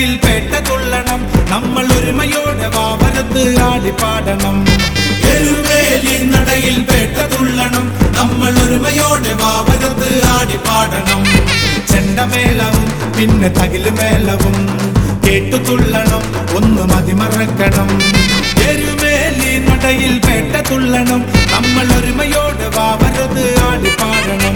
നടയിൽ പേട്ട കൊള്ളണം നമ്മൾ ഒരുമയോടെ വാവരത്ത് ആടിപ്പാടണം എരുമേലി നടയിൽ പേട്ട തുള്ളണം നമ്മൾ ഒരുമയോടെ വാവരത്ത് ആടിപ്പാടണം ചെണ്ടമേളവും പിന്നെ തകിലുമേളവും കേട്ടു തുള്ളണം ഒന്ന് മതിമറക്കണം എരുമേലി നടയിൽ പേട്ട തുള്ളണം നമ്മൾ ഒരുമയോടെ വാവരത്ത് ആടിപ്പാടണം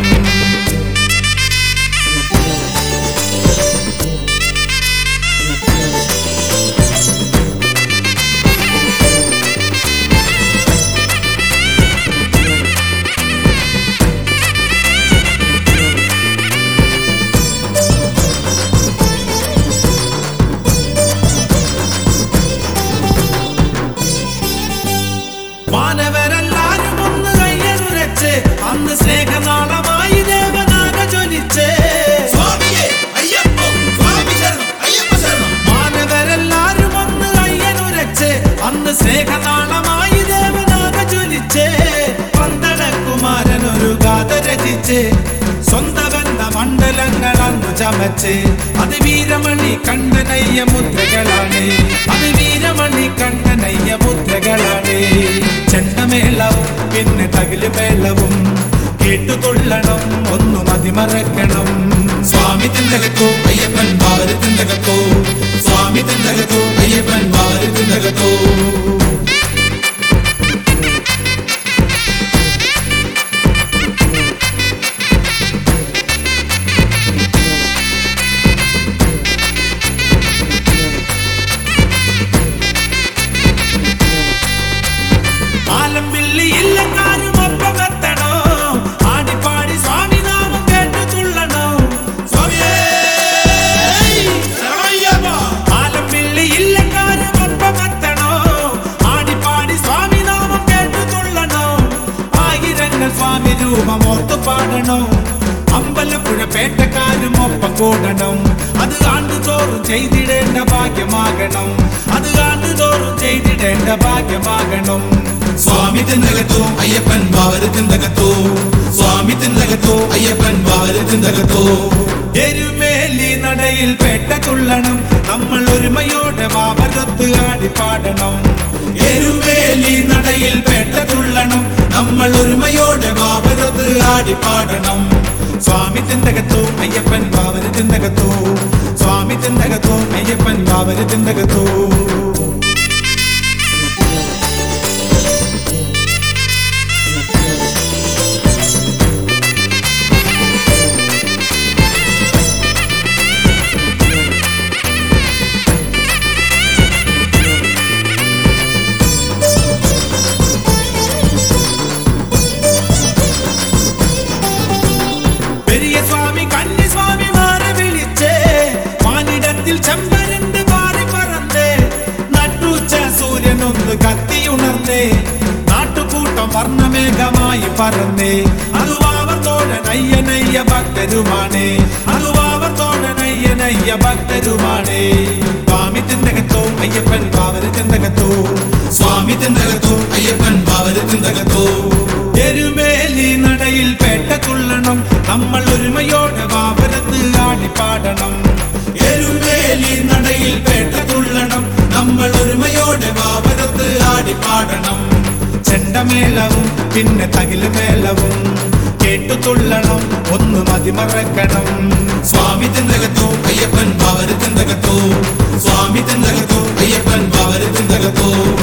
മാനവരെല്ലാരും ഒന്ന് കയ്യനുരച്ച് അന്ന് സ്നേഹനാളമായി ദേവനാഗ ജ്വലിച്ച് സ്വാമിയേ അയ്യപ്പോ സ്വാമി ശരണം അയ്യപ്പ ശരണം മാനവരെല്ലാരും ഒന്ന് കയ്യനുരച്ച് അന്ന് സ്നേഹനാളമായി ദേവനാഗ ജ്വലിച്ച് പന്തളകുമാരൻ ഒരു ഗാഥ രചിച്ച് സ്വന്തബന്ധ മണ്ഡലങ്ങൾ അന്ന് ചമച്ച് അത് വീരമണി കണ്ടനയ്യ മുദ്രകളാണ് അത് വീരമണി കണ്ടനയ്യ മുദ്രകളാണ് ചെണ്ടമേളവും പിന്നെ തകില് മേളവും കേട്ടുകൊള്ളണം ഒന്നു മതിമറക്കണം സ്വാമി തിന്തകത്തോ അയ്യപ്പൻ ബാവര് തിന്തകത്തോ സ്വാമി തിന്തകത്തോ അയ്യപ്പൻ ബാവര് തിന്തകത്തോ ആലം വിള്ളി ഇല്ലക്കാരും ഒപ്പം എത്തണോ ആടിപ്പാടി സ്വാമി നാമം കേട്ടു തുള്ളണോ സ്വാമിയേ ശരണയ്യപ്പ ആലം വിള്ളി ഇല്ലക്കാരും ഒപ്പം എത്തണോ ആടിപ്പാടി സ്വാമി നാമം കേട്ടു തുള്ളണോ ആയിരങ്ങൾ സ്വാമി രൂപം ഓർത്തു പാടണോ അമ്പലപ്പുഴ പേട്ടക്കാരും ഒപ്പം കൂടണം അത് ആണ്ടുതോറും ചെയ്തിടേണ്ട ഭാഗ്യമാകണം അത് ആണ്ടുതോറും ചെയ്തിടേണ്ട ഭാഗ്യമാകണം സ്വാമി തിന്തകത്തോ അയ്യപ്പൻ ബാവര് തിന്തകത്തോ സ്വാമി തിന്തകത്തോ അയ്യപ്പൻ ബാവര് തിന്തകത്തോ എരുമേലി നടയിൽ പേട്ട തുള്ളണം നമ്മൾ ഒരുമയോടെ വാവരത്ത് ആടിപ്പാടണം എരുമേലി നടയിൽ പേട്ട തുള്ളണം നമ്മൾ ഒരുമയോടെ വാവരത്ത് ആടിപ്പാടണം സ്വാമി തിന്തകത്തോ അയ്യപ്പൻ വാവര് തിന്തകത്തോ സ്വാമി തിന്തകത്തോ അയ്യപ്പൻ വാവര് തിന്തകത്തോ പെരിയ സ്വാമി കന്നി സ്വാമിമാരെ വിളിച്ച് മാനിടത്തിൽ ചെമ്പരണ്ട് പാറി പറന്ന് നട്ടുച്ച സൂര്യനൊന്ന് കത്തിയുണർന്ന് നാട്ടുകൂട്ടം വർണ്ണമേഘമായി പറന്ന് അതുവാവർ തോഴനയ്യനയ്യ ഭക്തരുമാണ് അതുവാവർ തോഴനയ്യനയ്യ ഭക്തരുമാണ് സ്വാമി തിന്തകത്തോ അയ്യപ്പൻ പാവര് തിന്തകത്തോ സ്വാമി തിന്തകത്തോ അയ്യപ്പൻ ബാവര് തിന്തകത്തോ എരുമേലി നടയിൽ പേട്ട തുള്ളണം നമ്മൾ ഒരുമയോടെ വാവരത്ത് ആടിപ്പാടണം എരുമേലി നടയിൽ പേട്ട തുള്ളണം നമ്മൾ ഒരുമയോടെ വാവരത്ത് ആടിപ്പാടണം ചെണ്ടമേളവും പിന്നെ തകില് മേളവും കേട്ടു തുള്ളണം ഒന്ന് മതിമറക്കണം സ്വാമി തിന്തകത്തോ അയ്യപ്പൻ ബാവര് തിന്തകത്തോ സ്വാമി തിന്തകത്തോ അയ്യപ്പൻ ബാവര് തിന്തകത്തോ